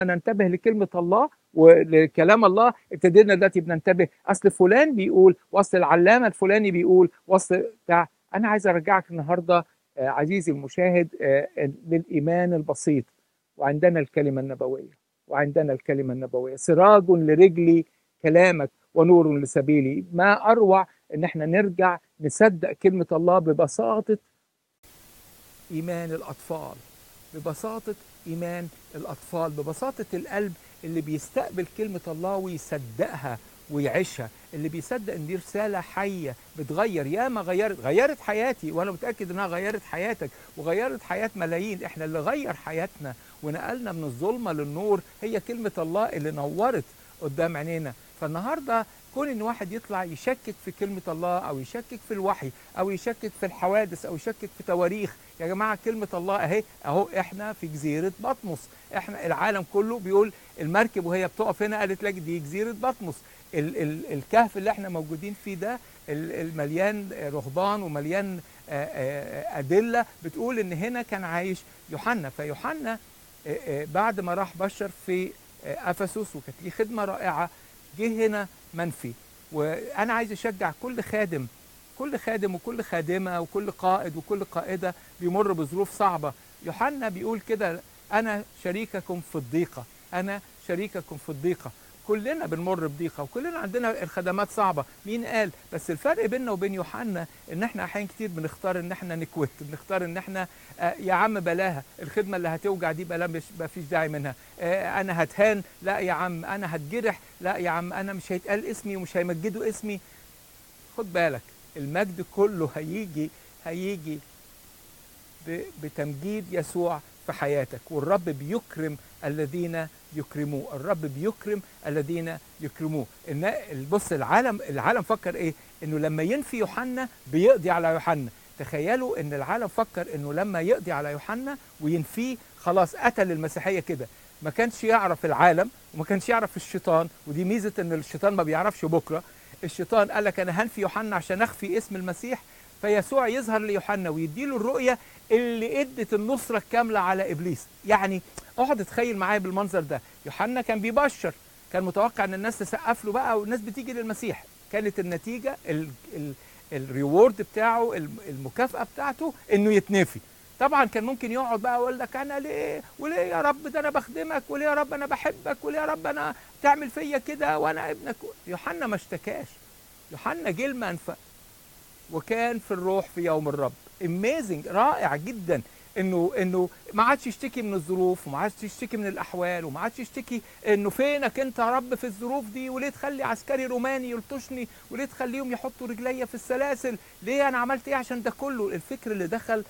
ننتبه لكلمه الله ولكلام الله ابتدينا دلوقتي بننتبه اصل فلان بيقول واصل العلامه الفلاني بيقول واصل بتاع انا عايز ارجعك النهارده آه، عزيزي المشاهد آه، للايمان البسيط وعندنا الكلمه النبويه وعندنا الكلمه النبويه سراج لرجلي كلامك ونور لسبيلي ما اروع ان احنا نرجع نصدق كلمه الله ببساطه ايمان الاطفال ببساطه ايمان الاطفال ببساطه القلب اللي بيستقبل كلمه الله ويصدقها ويعيشها اللي بيصدق ان دي رساله حيه بتغير ياما غيرت غيرت حياتي وانا متاكد انها غيرت حياتك وغيرت حياه ملايين احنا اللي غير حياتنا ونقلنا من الظلمه للنور هي كلمه الله اللي نورت قدام عينينا فالنهارده كون ان واحد يطلع يشكك في كلمه الله او يشكك في الوحي او يشكك في الحوادث او يشكك في تواريخ يا جماعه كلمه الله اهي اهو احنا في جزيره بطمس احنا العالم كله بيقول المركب وهي بتقف هنا قالت لك دي جزيره بطمس ال ال الكهف اللي احنا موجودين فيه ده المليان رهبان ومليان ادله بتقول ان هنا كان عايش يوحنا فيوحنا بعد ما راح بشر في افسس وكانت ليه خدمه رائعه جه هنا منفي وانا عايز اشجع كل خادم كل خادم وكل خادمه وكل قائد وكل قائده بيمر بظروف صعبه يوحنا بيقول كده انا شريككم في الضيقه انا شريككم في الضيقه كلنا بنمر بضيقه وكلنا عندنا الخدمات صعبه مين قال بس الفرق بيننا وبين يوحنا ان احنا احيان كتير بنختار ان احنا نكوت بنختار ان احنا آه يا عم بلاها الخدمه اللي هتوجع دي بلا مش مفيش داعي منها آه انا هتهان لا يا عم انا هتجرح لا يا عم انا مش هيتقال اسمي ومش هيمجدوا اسمي خد بالك المجد كله هيجي هيجي بتمجيد يسوع في حياتك والرب بيكرم الذين يكرموه الرب بيكرم الذين يكرموه ان بص العالم العالم فكر ايه انه لما ينفي يوحنا بيقضي على يوحنا تخيلوا ان العالم فكر انه لما يقضي على يوحنا وينفيه خلاص قتل المسيحيه كده ما كانش يعرف العالم وما كانش يعرف الشيطان ودي ميزه ان الشيطان ما بيعرفش بكره الشيطان قال لك انا هنفي يوحنا عشان اخفي اسم المسيح فيسوع يظهر ليوحنا ويديله الرؤيه اللي ادت النصره الكامله على ابليس يعني اقعد اتخيل معايا بالمنظر ده يوحنا كان بيبشر كان متوقع ان الناس تسقف له بقى والناس بتيجي للمسيح كانت النتيجه ال ال الريورد بتاعه المكافاه بتاعته انه يتنفي طبعا كان ممكن يقعد بقى يقول لك انا ليه وليه يا رب ده انا بخدمك وليه يا رب انا بحبك وليه يا رب انا تعمل فيا كده وانا ابنك يوحنا ما اشتكاش يوحنا جه المنفى وكان في الروح في يوم الرب اميزنج رائع جدا انه انه ما عادش يشتكي من الظروف وما عادش يشتكي من الاحوال وما عادش يشتكي انه فينك انت يا رب في الظروف دي وليه تخلي عسكري روماني يلطشني وليه تخليهم يحطوا رجليا في السلاسل ليه انا عملت ايه عشان ده كله الفكر اللي دخل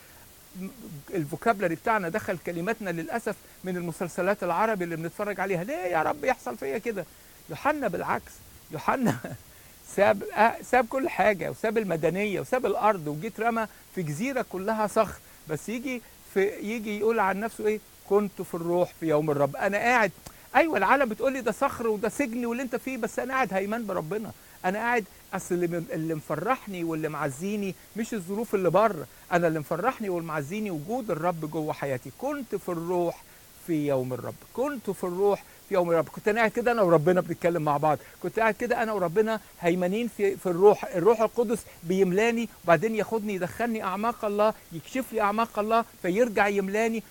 الفوكابلري بتاعنا دخل كلماتنا للاسف من المسلسلات العربي اللي بنتفرج عليها ليه يا رب يحصل فيا كده يوحنا بالعكس يوحنا ساب ساب كل حاجه وساب المدنيه وساب الارض وجيت رمى في جزيره كلها صخر بس يجي في يجي يقول عن نفسه ايه كنت في الروح في يوم الرب انا قاعد ايوه العالم بتقول لي ده صخر وده سجن واللي انت فيه بس انا قاعد هيمان بربنا انا قاعد اصل اللي, اللي مفرحني واللي معزيني مش الظروف اللي بره انا اللي مفرحني والمعزيني وجود الرب جوه حياتي كنت في الروح في يوم الرب كنت في الروح في يوم الرب كنت انا قاعد كده انا وربنا بنتكلم مع بعض كنت قاعد كده انا وربنا هيمنين في في الروح الروح القدس بيملاني وبعدين ياخدني يدخلني اعماق الله يكشف لي اعماق الله فيرجع يملاني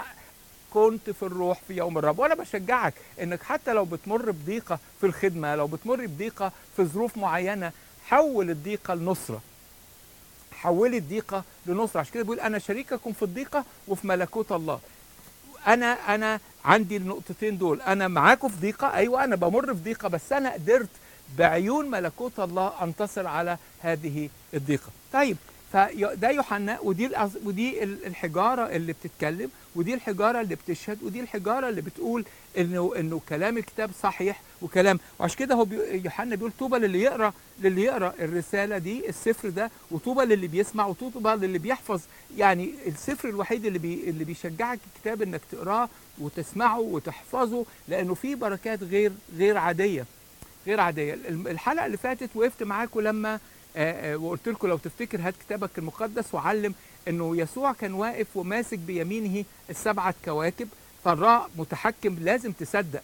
كنت في الروح في يوم الرب وانا بشجعك انك حتى لو بتمر بضيقه في الخدمه لو بتمر بضيقه في ظروف معينه حول الضيقه لنصره حولي الضيقه لنصره عشان كده بيقول انا شريككم في الضيقه وفي ملكوت الله انا انا عندي النقطتين دول انا معاكم في ضيقه ايوه انا بمر في ضيقه بس انا قدرت بعيون ملكوت الله انتصر على هذه الضيقه طيب فده يوحنا ودي ودي الحجاره اللي بتتكلم ودي الحجاره اللي بتشهد ودي الحجاره اللي بتقول انه انه كلام الكتاب صحيح وكلام وعشان كده هو يوحنا بيقول طوبى للي يقرا للي يقرا الرساله دي السفر ده وطوبى للي بيسمع وطوبى للي بيحفظ يعني السفر الوحيد اللي بي اللي بيشجعك الكتاب انك تقراه وتسمعه وتحفظه لانه فيه بركات غير غير عاديه غير عاديه الحلقه اللي فاتت وقفت معاكم لما وقلت لكم لو تفتكر هات كتابك المقدس وعلم انه يسوع كان واقف وماسك بيمينه السبعه كواكب فالله متحكم لازم تصدق